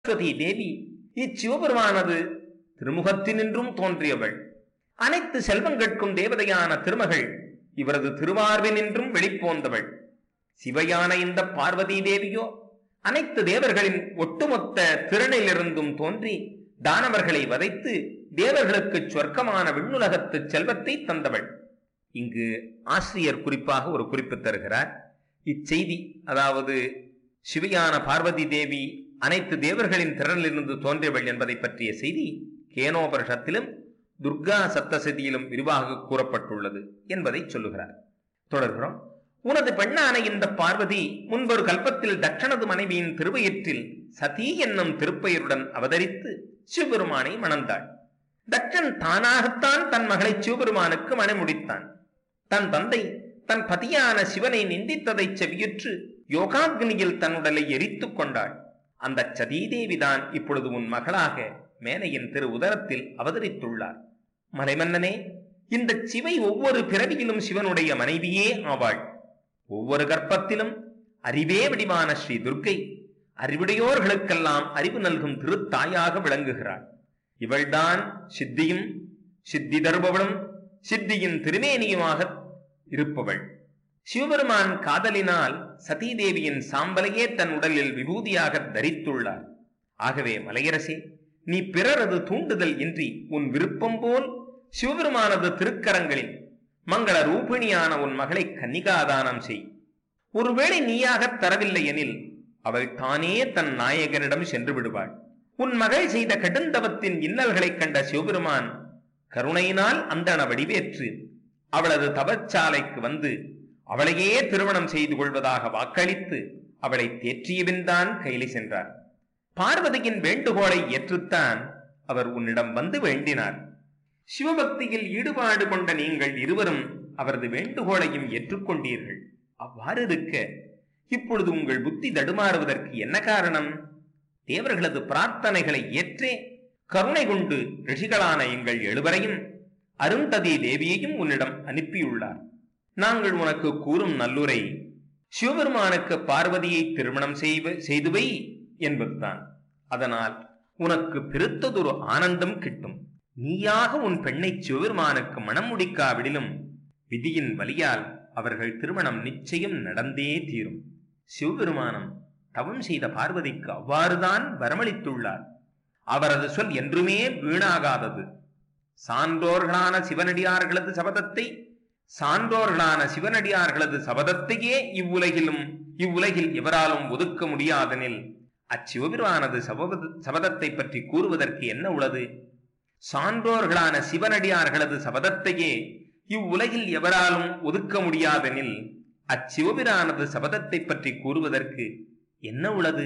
சரஸ்வதி தேவி இச்சிவபெருமானது திருமுகத்தினின்றும் தோன்றியவள் அனைத்து செல்வங்கட்கும் தேவதையான திருமகள் இவரது திருவார்பினின்றும் வெளிப்போந்தவள் சிவையான இந்த பார்வதி தேவியோ அனைத்து தேவர்களின் ஒட்டுமொத்த திறனிலிருந்தும் தோன்றி தானவர்களை வதைத்து தேவர்களுக்கு சொர்க்கமான விண்ணுலகத்து செல்வத்தை தந்தவள் இங்கு ஆசிரியர் குறிப்பாக ஒரு குறிப்பு தருகிறார் இச்செய்தி அதாவது சிவையான பார்வதி தேவி அனைத்து தேவர்களின் திறனிலிருந்து தோன்றியவள் என்பதை பற்றிய செய்தி கேனோபரிஷத்திலும் துர்கா சப்தசதியிலும் விரிவாக கூறப்பட்டுள்ளது என்பதை சொல்லுகிறார் தொடர்கிறோம் உனது பெண்ணான இந்த பார்வதி முன்பொரு கல்பத்தில் தட்சணது மனைவியின் திருவயிற்றில் சதி என்னும் திருப்பெயருடன் அவதரித்து சிவபெருமானை மணந்தாள் தட்சன் தானாகத்தான் தன் மகளை சிவபெருமானுக்கு மணமுடித்தான் தன் தந்தை தன் பதியான சிவனை நிந்தித்ததை செவியுற்று யோகாக்னியில் தன் உடலை எரித்துக் கொண்டாள் அந்த சதீதேவிதான் இப்பொழுது உன் மகளாக மேனையின் திரு உதரத்தில் அவதரித்துள்ளார் மலைமன்னனே இந்த சிவை ஒவ்வொரு பிறவியிலும் சிவனுடைய மனைவியே ஆவாள் ஒவ்வொரு கர்ப்பத்திலும் அறிவே வடிவான ஸ்ரீ துர்க்கை அறிவுடையோர்களுக்கெல்லாம் அறிவு நல்கும் திருத்தாயாக விளங்குகிறாள் இவள்தான் சித்தியும் சித்தி தருபவளும் சித்தியின் திருமேனியுமாக இருப்பவள் சிவபெருமான் காதலினால் சதீதேவியின் சாம்பலையே தன் உடலில் விபூதியாக தரித்துள்ளார் ஆகவே மலையரசே நீ பிறரது தூண்டுதல் இன்றி உன் விருப்பம் போல் சிவபெருமானது திருக்கரங்களில் மங்கள ரூபிணியான உன் மகளை கன்னிகாதானம் செய் ஒருவேளை நீயாக தரவில்லை எனில் அவள் தானே தன் நாயகனிடம் சென்று விடுவாள் உன் மகள் செய்த கடுந்தவத்தின் இன்னல்களைக் கண்ட சிவபெருமான் கருணையினால் அந்தன வடிவேற்று அவளது தவச்சாலைக்கு வந்து அவளையே திருமணம் செய்து கொள்வதாக வாக்களித்து அவளை தேற்றியபின்தான் கைலி சென்றார் பார்வதியின் வேண்டுகோளை ஏற்றுத்தான் அவர் உன்னிடம் வந்து வேண்டினார் சிவபக்தியில் ஈடுபாடு கொண்ட நீங்கள் இருவரும் அவரது வேண்டுகோளையும் ஏற்றுக்கொண்டீர்கள் அவ்வாறு இருக்க இப்பொழுது உங்கள் புத்தி தடுமாறுவதற்கு என்ன காரணம் தேவர்களது பிரார்த்தனைகளை ஏற்றே கருணை கொண்டு ரிஷிகளான எங்கள் எழுவரையும் அருந்ததி தேவியையும் உன்னிடம் அனுப்பியுள்ளார் நாங்கள் உனக்கு கூறும் நல்லுரை சிவபெருமானுக்கு பார்வதியை திருமணம் செய்வ செய்துவை என்பதுதான் அதனால் உனக்கு பெருத்ததொரு ஆனந்தம் கிட்டும் நீயாக உன் பெண்ணை சிவபெருமானுக்கு மனம் முடிக்காவிடிலும் விதியின் வழியால் அவர்கள் திருமணம் நிச்சயம் நடந்தே தீரும் சிவபெருமானம் தவம் செய்த பார்வதிக்கு அவ்வாறுதான் வரமளித்துள்ளார் அவரது சொல் என்றுமே வீணாகாதது சான்றோர்களான சிவனடியார்களது சபதத்தை சான்றோர்களான சிவனடியார்களது சபதத்தையே இவ்வுலகிலும் இவ்வுலகில் எவராலும் ஒதுக்க முடியாதெனில் அச்சிவபிரானது சபத சபதத்தை பற்றி கூறுவதற்கு என்ன உள்ளது சான்றோர்களான சிவனடியார்களது சபதத்தையே இவ்வுலகில் எவராலும் ஒதுக்க முடியாதெனில் அச்சிவபிரானது சபதத்தை பற்றி கூறுவதற்கு என்ன உள்ளது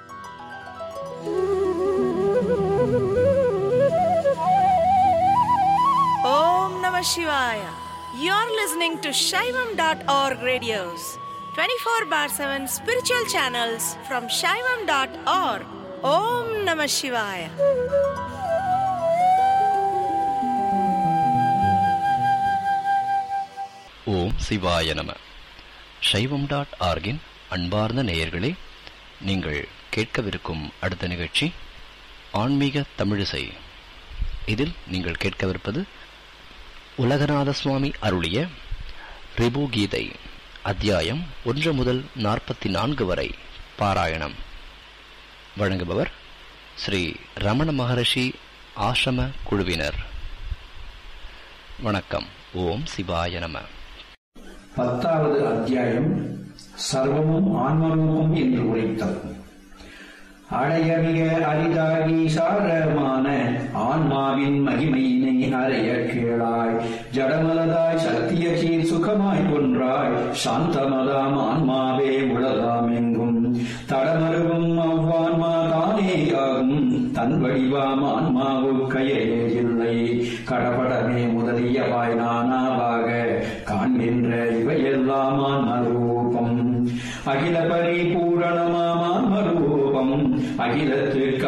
Om Namah Shivaya. You're listening to Shaivam.org radios, 24 bar 7 spiritual channels from Shaivam.org. Om Namah Shivaya. ஓம் சிவாய நம சைவம் டாட் ஆர்கின் அன்பார்ந்த நேயர்களே நீங்கள் கேட்கவிருக்கும் அடுத்த நிகழ்ச்சி ஆன்மீக தமிழிசை இதில் நீங்கள் கேட்கவிருப்பது உலகநாத சுவாமி அருளிய ரிபு கீதை அத்தியாயம் ஒன்று முதல் நாற்பத்தி நான்கு வரை பாராயணம் வழங்குபவர் ஸ்ரீ ரமண மகரிஷி ஆசிரம குழுவினர் வணக்கம் ஓம் சிவாய நம பத்தாவது அத்தியாயம் சர்வமும் ஆன்மரூபம் என்று உரைத்தல் அடையமிக அரிதாகி சாரமான ஆன்மாவின் மகிமையினை அறைய கேளாய் ஜடமலதாய் சத்திய சீர் சுகமாய் ஒன்றாய் சாந்தமதாம் ஆன்மாவே உலகாம் எங்கும் தடமருவும் அவ்வான்மா தானே ஆகும் தன் வடிவாம் ஆன்மாவுக்கையே இல்லை கடபடமே முதலியவாய் நானாவாக காண்கின்ற இவையெல்லாம் ஆன்மரூபம் அகில பரிபூரணமாம் ஆன்மரூபம் அகிலத்துக்கு